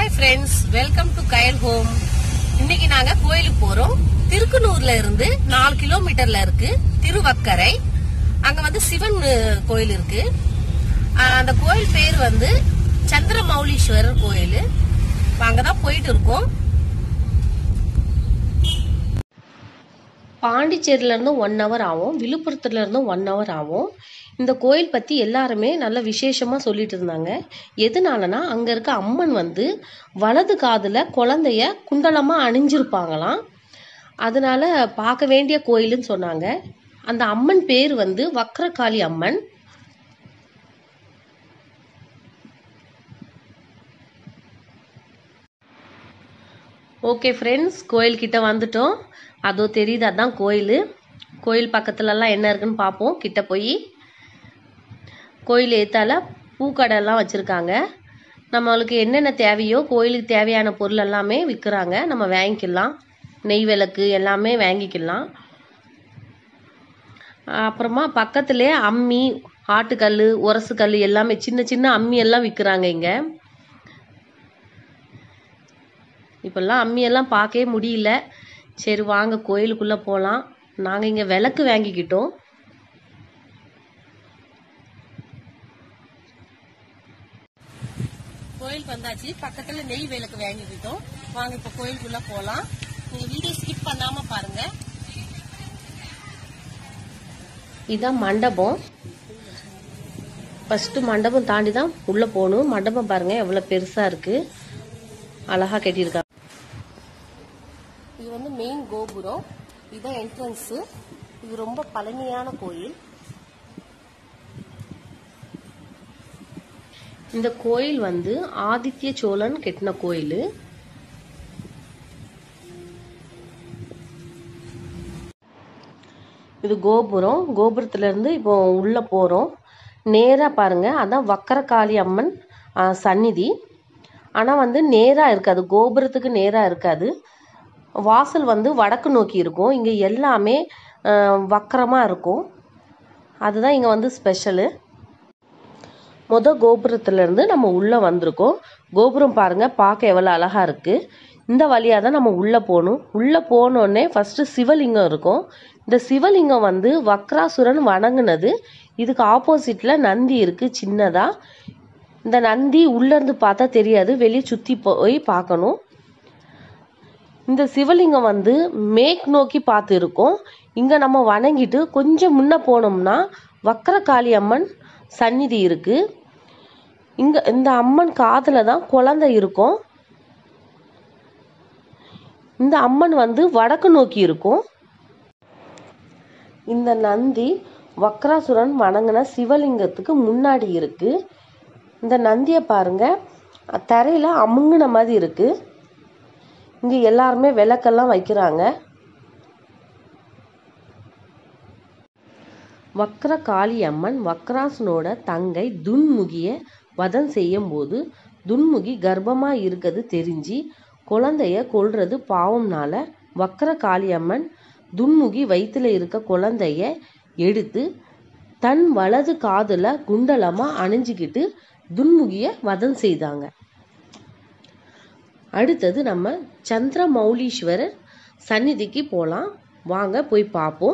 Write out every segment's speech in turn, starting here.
hi friends welcome to Kayal home இன்னைக்கு நாங்க கோயிலுக்கு போறோம் திருக்குனூர்ல இருந்து நாலு கிலோமீட்டர்ல இருக்கு திருவக்கரை அங்க வந்து சிவன் அஹ், கோயில் இருக்கு அஹ், அந்த கோயில் பேர் வந்து சந்திரமௌலீஸ்வரர் கோயில் அங்கதான் போயிட்டு இருக்கோம் பாண்டிச்சேரியில இருந்தும் ஒன் ஹவர் ஆகும் விழுப்புரத்துல இருந்தும் ஒன் ஹவர் ஆகும் இந்த கோயில் பத்தி எல்லாருமே நல்ல விசேஷமா சொல்லிட்டு இருந்தாங்க எதனாலனா அங்க இருக்க அம்மன் வந்து வலது காதுல குழந்தைய குண்டலமா அணிஞ்சிருப்பாங்களாம் அதனால பார்க்க வேண்டிய கோயிலுன்னு சொன்னாங்க அந்த அம்மன் பேர் வந்து வக்ரகாளி அம்மன் ஓகே ஃப்ரெண்ட்ஸ் கோயில் கிட்ட வந்துட்டோம் அதோ தெரியுது அதான் கோயில் கோயில் பக்கத்துலலாம் என்ன இருக்குன்னு பார்ப்போம் கிட்ட போய் கோயில் ஏத்தால பூக்கடைலாம் வச்சுருக்காங்க நம்மளுக்கு என்னென்ன தேவையோ கோயிலுக்கு தேவையான பொருள் எல்லாமே விற்கிறாங்க நம்ம வாங்கிக்கலாம் நெய் விளக்கு எல்லாமே வாங்கிக்கலாம் அப்புறமா பக்கத்துலேயே அம்மி ஆட்டுக்கல் உரசுக்கல் எல்லாமே சின்ன சின்ன அம்மி எல்லாம் விற்கிறாங்க இங்கே இப்பெல்லாம் அம்மியெல்லாம் பார்க்கவே முடியல சரி வாங்க கோயிலுக்குள்ளே போகலாம் நாங்கள் இங்கே விளக்கு வாங்கிக்கிட்டோம் கோயிலுக்கு வந்தாச்சு பக்கத்துல நெய் விளக்கு வாங்கிக்கிட்டோம் வாங்க இப்ப கோயிலுக்குள்ள போலாம் நீங்க வீடியோ ஸ்கிப் பண்ணாம பாருங்க இதான் மண்டபம் ஃபர்ஸ்ட் மண்டபம் தாண்டி தான் உள்ள போகணும் மண்டபம் பாருங்க எவ்வளவு பெருசா இருக்கு அழகா கட்டியிருக்காங்க இது வந்து மெயின் கோபுரம் இதுதான் என்ட்ரன்ஸ் இது ரொம்ப பழமையான கோயில் இந்த கோயில் வந்து ஆதித்ய சோழன் கட்டின கோயில் இது கோபுரம் கோபுரத்துல இருந்து இப்போ உள்ள போறோம் நேரா பாருங்க அதான் வக்கரகாளி அம்மன் ஆ, சந்நிதி ஆனா வந்து நேரா இருக்காது கோபுரத்துக்கு நேரா இருக்காது வாசல் வந்து வடக்கு நோக்கி இருக்கும் இங்க எல்லாமே ஆ, வக்கரமா இருக்கும் அதுதான் இங்க வந்து ஸ்பெஷலு முத கோபுரத்துல இருந்து நம்ம உள்ள வந்திருக்கோம் கோபுரம் பாருங்க பார்க்க எவ்வளவு அழகா இருக்கு இந்த வழியா தான் நம்ம உள்ள போகணும் உள்ள போனோடனே ஃபர்ஸ்ட் சிவலிங்கம் இருக்கும் இந்த சிவலிங்கம் வந்து வக்ராசுரன் வணங்குனது இதுக்கு ஆப்போசிட்ல நந்தி இருக்கு சின்னதா இந்த நந்தி உள்ள இருந்து பார்த்தா தெரியாது வெளியே சுத்தி போய் பார்க்கணும் இந்த சிவலிங்கம் வந்து மேக் நோக்கி பார்த்து இருக்கும் இங்க நம்ம வணங்கிட்டு கொஞ்சம் முன்ன போனோம்னா வக்ரகாளி அம்மன் சந்நிதி இருக்கு இங்க இந்த அம்மன் காதுல தான் குழந்தை இருக்கும் இந்த அம்மன் வந்து வடக்கு நோக்கி இருக்கும் இந்த நந்தி வக்ராசுரன் வணங்கின சிவலிங்கத்துக்கு முன்னாடி இருக்கு இந்த நந்தியை பாருங்க தரையில அமுங்குன மாதிரி இருக்கு இங்க எல்லாருமே விளக்கெல்லாம் வைக்கிறாங்க வக்ர காளியம்மன் வக்ராசுனோட தங்கை துன்முகிய வதம் செய்யும் போது துன்முகி கர்ப்பமா இருக்கிறது தெரிஞ்சு குழந்தைய கொல்றது பாவம்னால வக்ர காளியம்மன் துன்முகி வயித்துல இருக்க குழந்தைய எடுத்து தன் வலது காதுல குண்டலமா அணிஞ்சுக்கிட்டு துன்முகிய வதம் செய்தாங்க அடுத்தது நம்ம சந்திரமௌலீஸ்வரர் சந்நிதிக்கு போலாம் வாங்க போய் பார்ப்போம்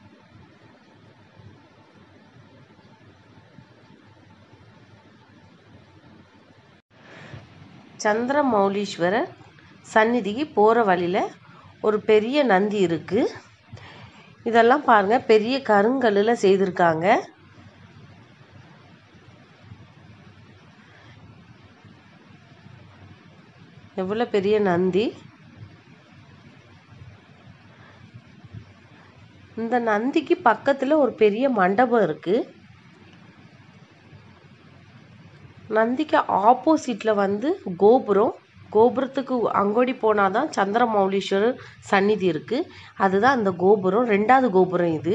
சந்திரமௌலீஸ்வரர் சந்நிதிக்கு போகிற வழியில் ஒரு பெரிய நந்தி இருக்கு இதெல்லாம் பாருங்க பெரிய கருங்கல்லில் செய்திருக்காங்க எவ்வளோ பெரிய நந்தி இந்த நந்திக்கு பக்கத்தில் ஒரு பெரிய மண்டபம் இருக்கு நந்திக்கு ஆப்போசிட்ல வந்து கோபுரம் கோபுரத்துக்கு அங்கோடி போனாதான் சந்திரமௌலீஸ்வரர் சந்நிதி இருக்கு அதுதான் அந்த கோபுரம் ரெண்டாவது கோபுரம் இது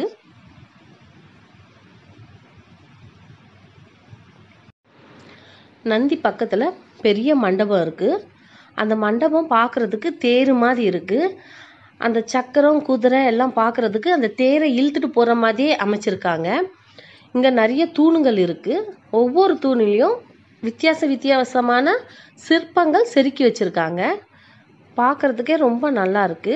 நந்தி பக்கத்துல பெரிய மண்டபம் இருக்கு அந்த மண்டபம் பார்க்கிறதுக்கு தேரு மாதிரி இருக்கு அந்த சக்கரம் குதிரை எல்லாம் பார்க்கிறதுக்கு அந்த தேரை இழுத்துட்டு போற மாதிரியே அமைச்சிருக்காங்க இங்க நிறைய தூணுகள் இருக்கு ஒவ்வொரு தூணிலையும் வித்தியாச வித்தியாசமான சிற்பங்கள் செதுக்கி வச்சிருக்காங்க பார்க்கறதுக்கே ரொம்ப நல்லா இருக்கு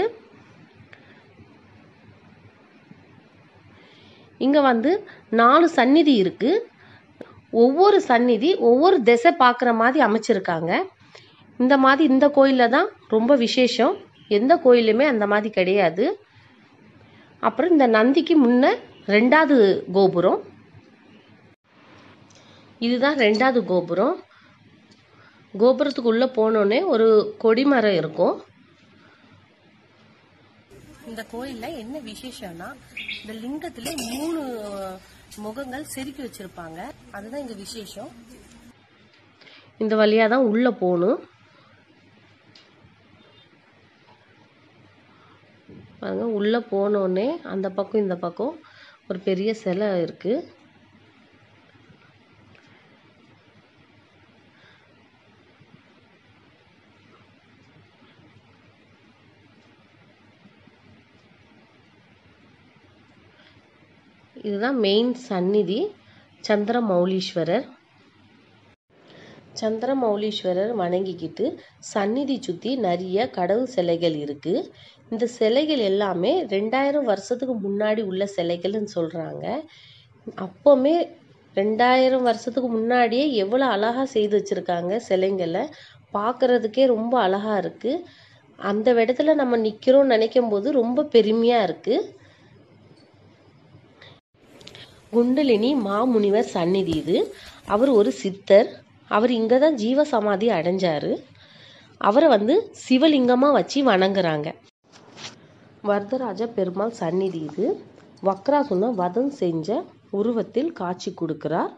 இங்க வந்து நாலு சந்நிதி இருக்கு ஒவ்வொரு சந்நிதி ஒவ்வொரு திசை பார்க்குற மாதிரி அமைச்சிருக்காங்க இந்த மாதிரி இந்த கோயிலில் தான் ரொம்ப விசேஷம் எந்த கோயிலுமே அந்த மாதிரி கிடையாது அப்புறம் இந்த நந்திக்கு முன்ன ரெண்டாவது கோபுரம் இதுதான் ரெண்டாவது கோபுரம் கோபுரத்துக்கு உள்ள போனோடனே ஒரு கொடிமரம் இருக்கும் இந்த கோயில்ல என்ன விசேஷம்னா இந்த லிங்கத்திலே மூணு முகங்கள் செதுக்கி வச்சிருப்பாங்க அதுதான் இங்க விசேஷம் இந்த வழியா தான் உள்ள போகணும் பாருங்க உள்ள போனோடனே அந்த பக்கம் இந்த பக்கம் ஒரு பெரிய சிலை இருக்கு இதுதான் மெயின் சந்நிதி சந்திரமௌலீஸ்வரர் சந்திரமௌலீஸ்வரர் வணங்கிக்கிட்டு சந்நிதி சுற்றி நிறைய கடவுள் சிலைகள் இருக்கு இந்த சிலைகள் எல்லாமே ரெண்டாயிரம் வருஷத்துக்கு முன்னாடி உள்ள சிலைகள்னு சொல்றாங்க அப்போமே ரெண்டாயிரம் வருஷத்துக்கு முன்னாடியே எவ்வளோ அழகா செய்து வச்சிருக்காங்க சிலைங்களை பார்க்கறதுக்கே ரொம்ப அழகா இருக்கு அந்த இடத்துல நம்ம நிக்கிறோம்னு நினைக்கும் போது ரொம்ப பெருமையா இருக்கு குண்டலினி மாமுனிவர் சந்நிதி இது அவர் ஒரு சித்தர் அவர் இங்கே தான் ஜீவ சமாதி அடைஞ்சாரு அவரை வந்து சிவலிங்கமாக வச்சு வணங்குறாங்க வரதராஜ பெருமாள் சந்நிதி இது வக்ராசுன வதம் செஞ்ச உருவத்தில் காட்சி கொடுக்கிறார்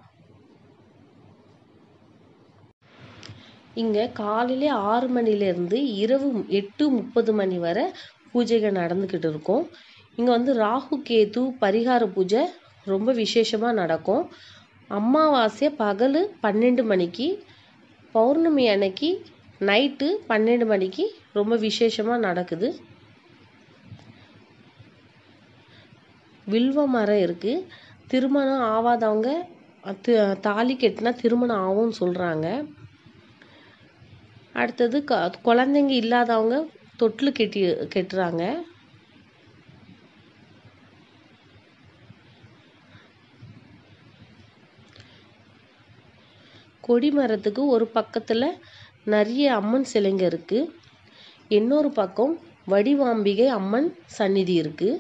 இங்க காலையிலே ஆறு மணிலேருந்து இரவு எட்டு முப்பது மணி வரை பூஜைகள் நடந்துக்கிட்டு இருக்கும் இங்க வந்து ராகு கேது பரிகார பூஜை ரொம்ப விசேஷமா நடக்கும் அமாவாசை பகல் பன்னெண்டு மணிக்கு பௌர்ணமி அன்னைக்கு நைட்டு பன்னெண்டு மணிக்கு ரொம்ப விசேஷமா நடக்குது வில்வ மரம் இருக்கு திருமணம் ஆகாதவங்க தி- தாலி கட்டினா திருமணம் ஆகும்னு சொல்றாங்க அடுத்தது க- குழந்தைங்க இல்லாதவங்க தொட்டில் கட்டி கட்டுறாங்க கொடி மரத்துக்கு ஒரு பக்கத்துல நிறைய அம்மன் சிலைங்க இருக்கு இன்னொரு பக்கம் வடிவாம்பிகை அம்மன் சந்நிதி இருக்கு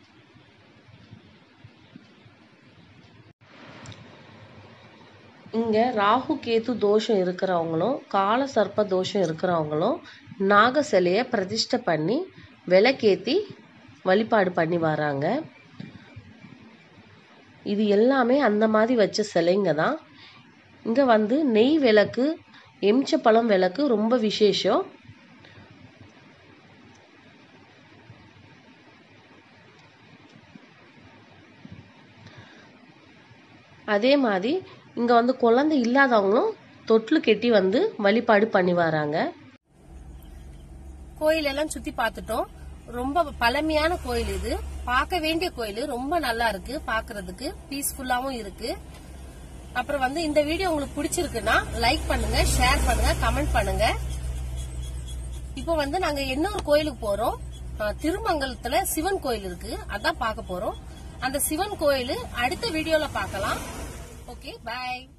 இங்க ராகு கேது தோஷம் இருக்கிறவங்களும் கால சர்ப்ப தோஷம் இருக்கிறவங்களும் நாக சிலைய பிரதிஷ்டை பண்ணி விளக்கேத்தி வழிபாடு பண்ணி வராங்க இது எல்லாமே அந்த மாதிரி வச்ச சிலைங்க தான் இங்க வந்து நெய் விளக்கு எம்ச்சப்பழம் விளக்கு ரொம்ப விசேஷம் அதே மாதிரி இங்க வந்து குழந்தை இல்லாதவங்களும் தொட்டில் கட்டி வந்து வழிபாடு பண்ணி வராங்க கோயில் எல்லாம் சுத்தி பார்த்துட்டோம் ரொம்ப பழமையான கோயில் இது பார்க்க வேண்டிய கோயில் ரொம்ப நல்லா இருக்கு பார்க்கிறதுக்கு பீஸ்ஃபுல்லாவும் இருக்கு அப்புறம் வந்து இந்த வீடியோ உங்களுக்கு பிடிச்சிருக்குன்னா லைக் பண்ணுங்க ஷேர் பண்ணுங்க கமெண்ட் பண்ணுங்க இப்போ வந்து நாங்க இன்னொரு கோயிலுக்கு போறோம் அஹ், திருமங்கலத்துல சிவன் கோயில் இருக்கு அதான் பார்க்க போறோம் அந்த சிவன் கோயில் அடுத்த வீடியோல பார்க்கலாம் ஓகே பை